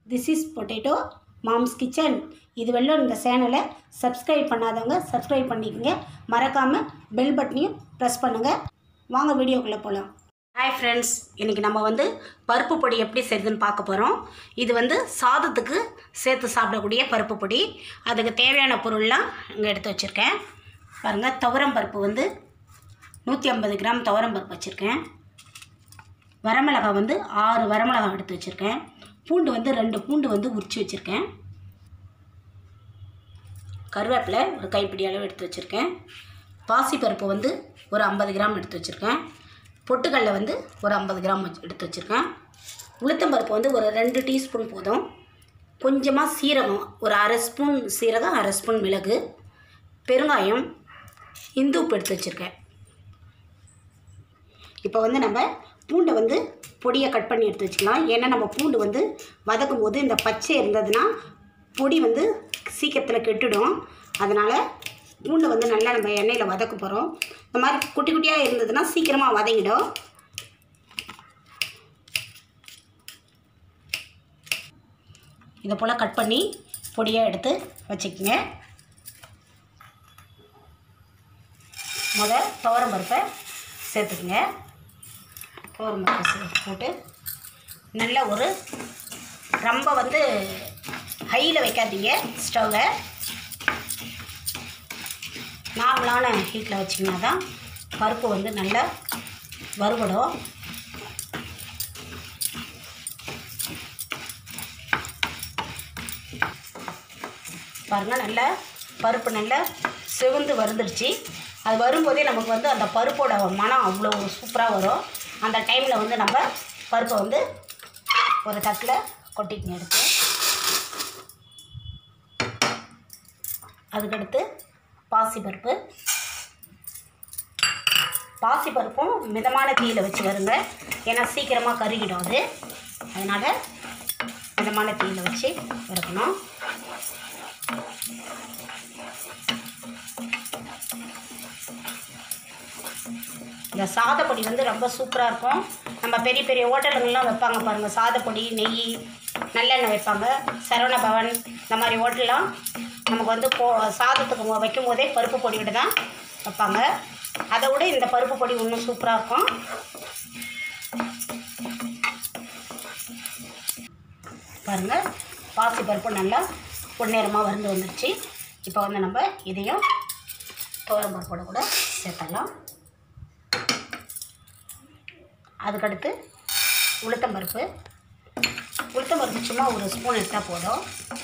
this is potato mom's kitchen இது வெள்ளம் இந்த சேனலை சப்ஸ்கிரைப் பண்ணாதவங்க சப்ஸ்கிரைப் பண்ணிக்கோங்க மறக்காமல் பெல் பட்டனையும் ப்ரெஸ் பண்ணுங்கள் வாங்க வீடியோக்குள்ளே போகலாம் ஹாய் ஃப்ரெண்ட்ஸ் இன்றைக்கி நம்ம வந்து பருப்பு பொடி எப்படி செய்யுதுன்னு பார்க்க போகிறோம் இது வந்து சாதத்துக்கு சேர்த்து சாப்பிடக்கூடிய பருப்பு பொடி அதுக்கு தேவையான பொருள்லாம் இங்கே எடுத்து வச்சுருக்கேன் பாருங்கள் துவரம் பருப்பு வந்து நூற்றி ஐம்பது கிராம் துவரம் பருப்பு வச்சுருக்கேன் வரமிளகாய் வந்து ஆறு வரமிளகாய் எடுத்து வச்சுருக்கேன் பூண்டு வந்து ரெண்டு பூண்டு வந்து உரித்து வச்சுருக்கேன் கருவேப்பிலை ஒரு கைப்பிடி அளவு எடுத்து வச்சுருக்கேன் பாசிப்பருப்பு வந்து ஒரு ஐம்பது கிராம் எடுத்து வச்சுருக்கேன் பொட்டுக்கடலை வந்து ஒரு ஐம்பது கிராம் வச்சு எடுத்து வச்சுருக்கேன் உளுத்தம்பருப்பு வந்து ஒரு ரெண்டு டீஸ்பூன் போதும் கொஞ்சமாக சீரகம் ஒரு அரை ஸ்பூன் சீரகம் அரை ஸ்பூன் மிளகு பெருங்காயம் இந்து உப்பு எடுத்து வச்சுருக்கேன் இப்போ வந்து நம்ம பூண்டை வந்து பொடியை கட் பண்ணி எடுத்து வச்சுக்கலாம் ஏன்னா நம்ம பூண்டு வந்து வதக்கும் போது இந்த பச்சை இருந்ததுன்னா பொடி வந்து சீக்கிரத்தில் கெட்டுடும் அதனால் பூண்டை வந்து நல்லா நம்ம எண்ணெயில் வதக்க போகிறோம் இந்த மாதிரி குட்டி குட்டியாக இருந்ததுன்னா சீக்கிரமாக வதங்கிடும் இதை போல் கட் பண்ணி பொடியாக எடுத்து வச்சுக்கோங்க முத துவரம் பருப்பை சேர்த்துக்குங்க துவரம் பருப்பை சே போட்டு நல்ல ஒரு ரொம்ப வந்து ஹையில் வைக்காதீங்க ஸ்டவ்வை நார்மலான ஹீட்டில் வச்சிங்கன்னா தான் பருப்பு வந்து நல்லா வறுபடும் பாருங்கள் நல்லா பருப்பு நல்லா சிவந்து வருந்துருச்சு அது வரும்போதே நமக்கு வந்து அந்த பருப்போட மனம் அவ்வளோ சூப்பராக வரும் அந்த டைமில் வந்து நம்ம பருப்பை வந்து ஒரு தட்டில் கொட்டிக்கங்க எடுத்து அதுக்கடுத்து பாசிப்பருப்பு பாசிப்பருப்பும் மிதமான தீயில் வச்சு வருங்க ஏன்னா சீக்கிரமாக கருகிடும் அது அதனால் மிதமான தீயில் வச்சு வறுக்கணும் இந்த சாதப்பொடி வந்து ரொம்ப சூப்பராக இருக்கும் நம்ம பெரிய பெரிய ஹோட்டலுங்கள்லாம் வைப்பாங்க பாருங்கள் சாதப்பொடி நெய் நல்லெண்ணெய் வைப்பாங்க சரவண பவன் இந்த மாதிரி ஹோட்டல்லாம் நமக்கு வந்து போ சாதத்துக்கு வைக்கும் போதே பருப்பு பொடியோடு தான் வைப்பாங்க அதை விட இந்த பருப்பு பொடி இன்னும் சூப்பராக இருக்கும் பாருங்கள் பாசி பருப்பு நல்லா பொன்னேரமாக வருந்து வந்துடுச்சு இப்போ வந்து நம்ம இதையும் துவரம் பருப்போட கூட சேர்த்துடலாம் அதுக்கடுத்து உளுத்தம்பருப்பு உளுத்தம்பருப்பு சும்மா ஒரு ஸ்பூன் எடுத்தால் போதும்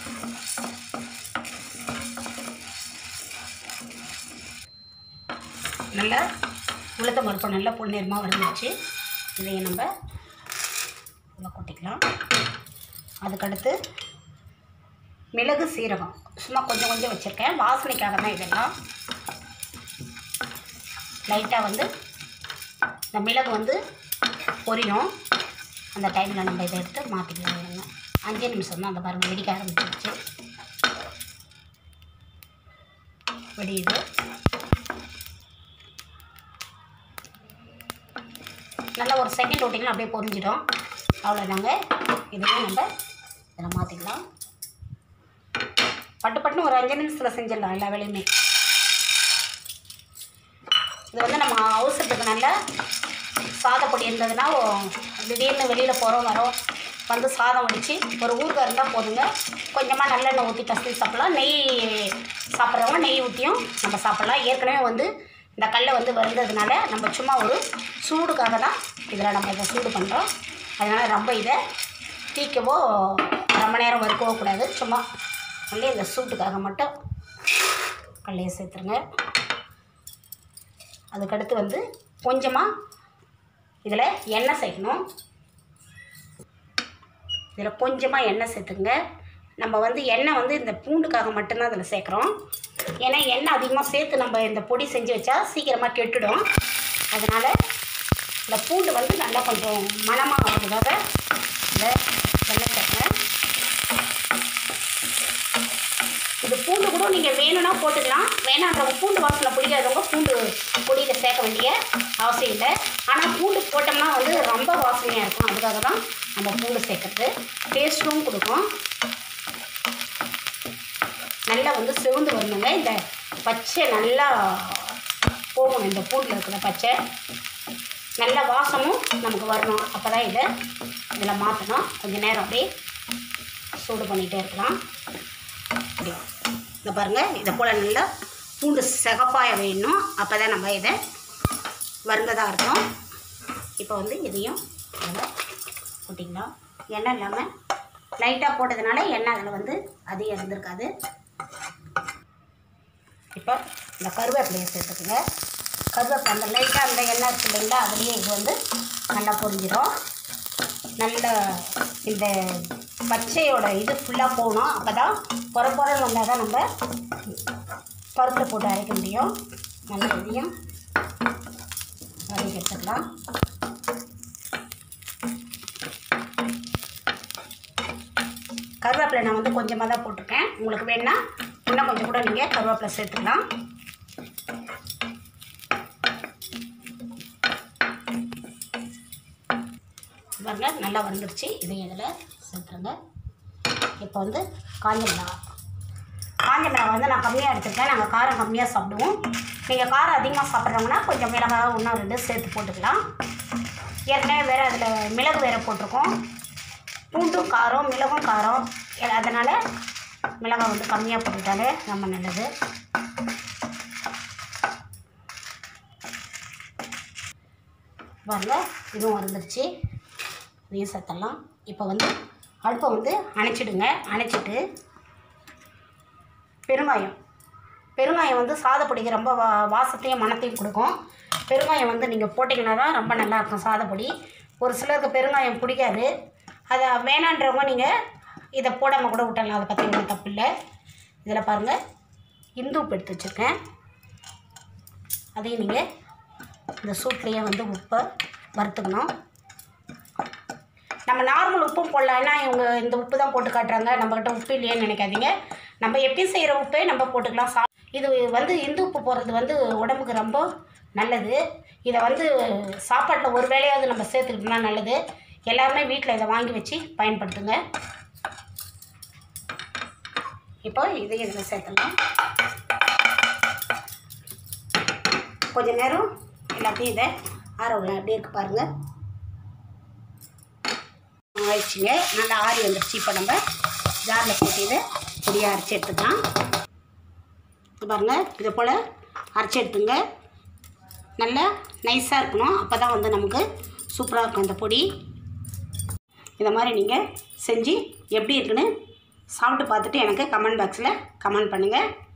நல்லா உளுத்தம்பருப்பு நல்லா பொன்னிறமாக வந்துருச்சு இதையும் நம்ம உள்ள கொட்டிக்கலாம் அதுக்கடுத்து மிளகு சீரகம் சும்மா கொஞ்சம் கொஞ்சம் வச்சுருக்கேன் வாசனைக்காக தான் இதெல்லாம் லைட்டாக வந்து இந்த மிளகு வந்து பொரியும் அந்த டைமில் நம்ம இதை எடுத்து மாற்றிக்கலாம் இருங்க அஞ்சு நிமிஷம் தான் அந்த பாருங்கள் வெடிக்க ஆரம்பிச்சிருச்சு வெடியுது நல்லா ஒரு செகண்ட் விட்டிங்கன்னா அப்படியே பொரிஞ்சிடும் அவ்வளோதாங்க இதையும் நம்ம இதில் மாற்றிக்கலாம் பட்டு பட்டுன்னு ஒரு அஞ்சு நிமிஷத்தில் செஞ்சிடலாம் எல்லா வேலையுமே இது வந்து நம்ம அவசரத்துக்கு நல்ல சாதப்பொடி இருந்ததுன்னா திடீர்னு வெளியில் போகிறோம் வரோம் வந்து சாதம் வடித்து ஒரு ஊறுகாய் இருந்தால் போதுங்க கொஞ்சமாக நல்லெண்ணெய் ஊற்றி பசங்க சாப்பிட்லாம் நெய் சாப்பிட்றவங்க நெய் ஊற்றியும் நம்ம சாப்பிட்லாம் ஏற்கனவே வந்து இந்த கல்லை வந்து வருந்ததுனால நம்ம சும்மா ஒரு சூடுக்காக தான் இதில் நம்ம இதை சூடு பண்ணுறோம் அதனால் ரொம்ப இதை தீக்கவோ ரொம்ப நேரம் வறுக்கவோ கூடாது சும்மா only இந்த சூட்டுக்காக மட்டும் கல்லையை சேர்த்துருங்க அதுக்கடுத்து வந்து கொஞ்சமாக இதில் எண்ணெய் சேர்க்கணும் இதில் கொஞ்சமாக எண்ணெய் சேர்த்துங்க நம்ம வந்து எண்ணெய் வந்து இந்த பூண்டுக்காக மட்டும்தான் அதில் சேர்க்குறோம் ஏன்னா எண்ணெய் அதிகமாக சேர்த்து நம்ம இந்த பொடி செஞ்சு வச்சா சீக்கிரமாக கெட்டுடும் அதனால் இந்த பூண்டு வந்து நல்லா கொஞ்சம் மணமாக ஆகுறதுக்காக இந்த வெள்ளை சேர்க்குறேன் இது பூண்டு கூட நீங்கள் வேணும்னா போட்டுக்கலாம் வேணான்றவங்க பூண்டு வாசனை பிடிக்காதவங்க பூண்டு பொடியில் சேர்க்க வேண்டிய அவசியம் இல்லை ஆனால் பூண்டு போட்டோம்னா வந்து ரொம்ப வாசனையாக இருக்கும் அதுக்காக தான் நம்ம பூண்டு சேர்க்குறது டேஸ்ட்டும் கொடுக்கும் நல்லா வந்து செவந்து வரணுங்க இந்த பச்சை நல்லா போகணும் இந்த பூண்டில் இருக்கிற பச்சை நல்ல வாசமும் நமக்கு வரணும் அப்போ தான் இதை இதில் மாற்றணும் கொஞ்சம் நேரம் அப்படியே சூடு பண்ணிகிட்டே இருக்கலாம் அப்படியே இந்த பாருங்கள் இதை போல் நல்லா பூண்டு சிகப்பாய வேணும் அப்போ தான் நம்ம இதை வறுந்ததாக இருக்கும் இப்போ வந்து இதையும் அதில் போட்டிக்கலாம் எண்ணெய் இல்லாமல் லைட்டாக போட்டதுனால எண்ணெய் அதில் வந்து அதிகம் இருந்திருக்காது இப்போ இந்த கருவேப்பிலையை சேர்த்துக்குங்க கருவேப்பிலை அந்த லைட்டாக அந்த எண்ணெய் இருக்கு இல்லைங்களா அதுலேயே இது வந்து நல்லா பொரிஞ்சிடும் நல்ல இந்த பச்சையோட இது ஃபுல்லாக போகணும் அப்போ தான் பொற பொறன்னு வந்தால் தான் நம்ம பருப்பில் போட்டு அரைக்க முடியும் நல்ல இதையும் வதக்கி எடுத்துக்கலாம் கருவேப்பிலை நான் வந்து கொஞ்சமாக தான் போட்டிருக்கேன் உங்களுக்கு வேணால் இன்னும் கொஞ்சம் கூட நீங்கள் கருவேப்பிலை சேர்த்துக்கலாம் பாருங்க நல்லா வந்துருச்சு இதையும் இதில் சேர்த்துருங்க இப்போ வந்து காஞ்ச மிளகா காஞ்ச மிளகா வந்து நான் கம்மியாக எடுத்துருக்கேன் நாங்கள் காரம் கம்மியாக சாப்பிடுவோம் நீங்கள் காரம் அதிகமாக சாப்பிட்றவங்கன்னா கொஞ்சம் மிளகாய் ஒன்றா ரெண்டு சேர்த்து போட்டுக்கலாம் ஏற்கனவே வேறு அதில் மிளகு வேறு போட்டிருக்கோம் பூண்டும் காரம் மிளகும் காரம் எ- அதனால் மிளகாய் வந்து கம்மியாக போட்டுக்கிட்டாலே ரொம்ப நல்லது பாருங்க இதுவும் வந்துருச்சு இதையும் சேர்த்தலாம் இப்போ வந்து அடுப்பை வந்து அணைச்சிடுங்க அணைச்சிட்டு பெருங்காயம் பெருங்காயம் வந்து சாதப்பொடிக்கு ரொம்ப வா வாசத்தையும் மணத்தையும் கொடுக்கும் பெருங்காயம் வந்து நீங்கள் போட்டிங்கன்னா தான் ரொம்ப நல்லாயிருக்கும் சாதப்பொடி ஒரு சிலருக்கு பெருங்காயம் பிடிக்காது அதை வேணான்றவங்க நீங்கள் இதை போடாமல் கூட விட்டலாம் அதை பற்றி ஒன்றும் தப்பு இல்லை இதில் பாருங்கள் இந்து உப்பு எடுத்து வச்சுருக்கேன் அதையும் நீங்கள் இந்த சூட்லேயே வந்து உப்பை வறுத்துக்கணும் நம்ம நார்மல் உப்பும் போடலாம் ஏன்னா இவங்க இந்த உப்பு தான் போட்டு காட்டுறாங்க நம்மக்கிட்ட உப்பு இல்லையேன்னு நினைக்காதீங்க நம்ம எப்பயும் செய்கிற உப்பே நம்ம போட்டுக்கலாம் சா இது வந்து இந்து உப்பு போடுறது வந்து உடம்புக்கு ரொம்ப நல்லது இதை வந்து சாப்பாட்டில் ஒரு வேளையாவது நம்ம சேர்த்துக்கிட்டோம்னா நல்லது எல்லாருமே வீட்டில் இதை வாங்கி வச்சு பயன்படுத்துங்க இப்போ இதையும் இதில் சேர்த்துடலாம் கொஞ்ச நேரம் எல்லாத்தையும் இதை ஆற விடலாம் அப்படியே இருக்கு பாருங்கள் ஆயிடுச்சுங்க நல்லா ஆறி வந்துடுச்சு இப்போ நம்ம ஜாரில் போட்டு இதை பொடியாக அரைச்சி எடுத்துக்கலாம் இது பாருங்கள் இதை போல் அரைச்சி எடுத்துங்க நல்லா நைஸாக இருக்கணும் அப்போ தான் வந்து நமக்கு சூப்பராக இருக்கும் இந்த பொடி இந்த மாதிரி நீங்கள் செஞ்சு எப்படி இருக்குன்னு சாப்பிட்டு பார்த்துட்டு எனக்கு கமெண்ட் பாக்ஸில் கமெண்ட் பண்ணுங்கள்